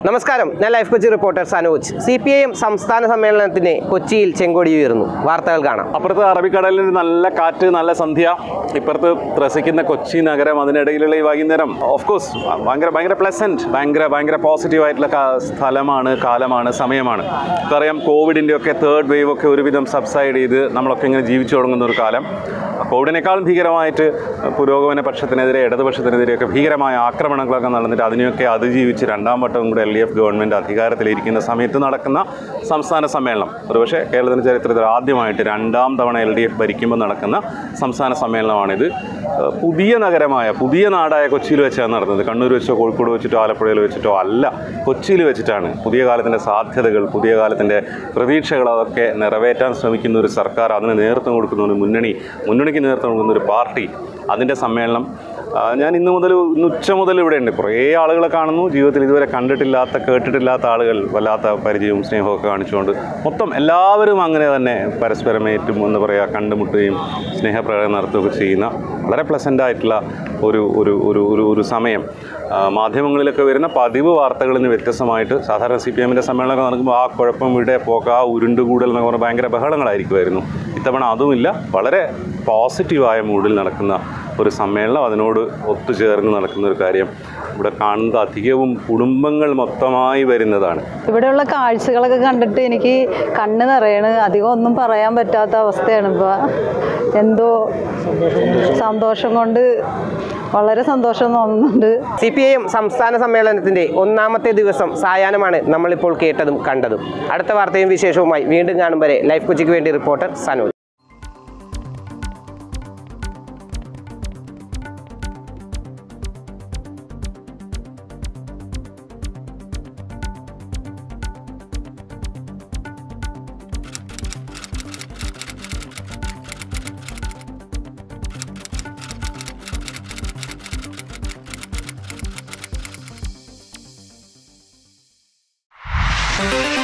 നമസ്കാരം ഞാൻ life Kochi reporter Sanoj C P I M സംസ്ഥാന സമ്മേളനത്തിന് കൊച്ചിയിൽ ചെങ്കൊടി ഉയർന്നു വാർത്തകൾ കാണാം അപ്പുറത്ത് അറബിക്കടലിൽ നല്ല കാറ്റ് നല്ല സന്ധ്യ ഇപ്പുറത്ത് ത്രസിക്കുന്ന കൊച്ചി നഗരം അതിനിടയിലുള്ള ഈ വൈകുന്നേരം ഓഫ് കോഴ്സ് ഭയങ്കര ഭയങ്കര പ്ലസൻറ്റ് ഭയങ്കര ഭയങ്കര പോസിറ്റീവ് ആയിട്ടുള്ള കാ- സ്ഥലമാണ് കാലമാണ് സമയമാണ് നമുക്കറിയാം കോവിഡിൻ്റെ ഒക്കെ തേർഡ് വേവ് ഒക്കെ ഒരുവിധം സബ്സൈഡ് ചെയ്ത് നമ്മളൊക്കെ ഇങ്ങനെ ജീവിച്ചു തുടങ്ങുന്ന ഒരു കാലം കോവിഡിനേക്കാളും ഭീകരമായിട്ട് പുരോഗമന പക്ഷത്തിനെതിരെ ഇടതുപക്ഷത്തിനെതിരെയൊക്കെ ഭീകരമായ ആക്രമണങ്ങളൊക്കെ നടന്നിട്ട് അതിനെയൊക്കെ അതിജീവിച്ച് രണ്ടാം വട്ടവും കൂടെ എൽ ഡി എഫ് ഗവൺമെൻറ് അധികാരത്തിലിരിക്കുന്ന സമയത്ത് നടക്കുന്ന സംസ്ഥാന സമ്മേളനം ഒരുപക്ഷെ കേരളത്തിൻ്റെ ചരിത്രത്തിൽ ആദ്യമായിട്ട് രണ്ടാം തവണ എൽ ഡി എഫ് ഭരിക്കുമ്പോൾ നടക്കുന്ന സംസ്ഥാന സമ്മേളനമാണിത് ഏഹ് പുതിയ നഗരമായ പുതിയ നാടായ കൊച്ചിയിൽ വെച്ചാണ് നടന്നത് കണ്ണൂർ വെച്ചോ കോഴിക്കോട് വെച്ചിട്ടോ ആലപ്പുഴയിൽ വെച്ചിട്ടോ അല്ല കൊച്ചിയിൽ വെച്ചിട്ടാണ് പുതിയ കാലത്തിൻ്റെ സാധ്യതകൾ പുതിയ കാലത്തിൻ്റെ പ്രതീക്ഷകൾ അതൊക്കെ നിറവേറ്റാൻ ശ്രമിക്കുന്ന ഒരു സർക്കാർ അതിന് നേതൃത്വം കൊടുക്കുന്ന ഒരു മുന്നണി മുന്നണിക്ക് നേതൃത്വം കൊടുക്കുന്ന ഒരു പാർട്ടി അതിൻ്റെ സമ്മേളനം ആ, ഞാൻ ഇന്ന് മുതൽ ഇന്ന് ഉച്ച മുതൽ ഇവിടെ ഉണ്ട് കുറേ ആളുകളെ കാണുന്നു ജീവിതത്തിൽ ഇതുവരെ കണ്ടിട്ടില്ലാത്ത കേട്ടിട്ടില്ലാത്ത ആളുകൾ വല്ലാത്ത പരിചയവും സ്നേഹവും ഒക്കെ കാണിച്ചുകൊണ്ട് മൊത്തം എല്ലാവരും അങ്ങനെ തന്നെ പരസ്പരം ഏറ്റും എന്ന് പറയുക കണ്ടുമുട്ടുകയും സ്നേഹപ്രകടനം നടത്തുകയൊക്കെ ചെയ്യുന്ന വളരെ പ്ലസൻ്റ് ആയിട്ടുള്ള ഒരു ഒരു ഒരു ഒരു ഒരു സമയം ആ, മാധ്യമങ്ങളിലൊക്കെ വരുന്ന പതിവ് വാർത്തകളിൽ നിന്ന് വ്യത്യസ്തമായിട്ട് സാധാരണ സി പി എമ്മിൻ്റെ സമ്മേളനമൊക്കെ നടക്കുമ്പോൾ ആ കുഴപ്പം ഇവിടെ പോക്ക ആ ഉരുണ്ടുകൂടൽ എന്നൊക്കെ പറഞ്ഞാൽ ഭയങ്കര ബഹളങ്ങളായിരിക്കുമായിരുന്നു ഇത്തവണ അതുമില്ല വളരെ പോസിറ്റീവായ മൂഡിൽ നടക്കുന്ന ഒരു സമ്മേളനം അതിനോട് ഒത്തുചേർന്ന് നടക്കുന്ന ഒരു കാര്യം ഇവിടെ കാണുന്നത് അധികവും കുടുംബങ്ങൾ മൊത്തമായി വരുന്നതാണ് ഇവിടെയുള്ള കാഴ്ചകളൊക്കെ കണ്ടിട്ട് എനിക്ക് കണ്ണ് നിറയണ് അധികം ഒന്നും പറയാൻ പറ്റാത്ത അവസ്ഥയാണ് ഇപ്പോൾ എന്തോ സന്തോഷം കൊണ്ട് വളരെ സന്തോഷം തോന്നുന്നുണ്ട് സി പി ഐ എം സംസ്ഥാന സമ്മേളനത്തിന്റെ ഒന്നാമത്തെ ദിവസം സായാഹ്നമാണ് നമ്മളിപ്പോൾ കേട്ടതും കണ്ടതും അടുത്ത വാർത്തയും വിശേഷവുമായി വീണ്ടും കാണും വരെ ലൈഫ് കൊച്ചിക്ക് വേണ്ടി റിപ്പോർട്ടർ സനോജ് Thank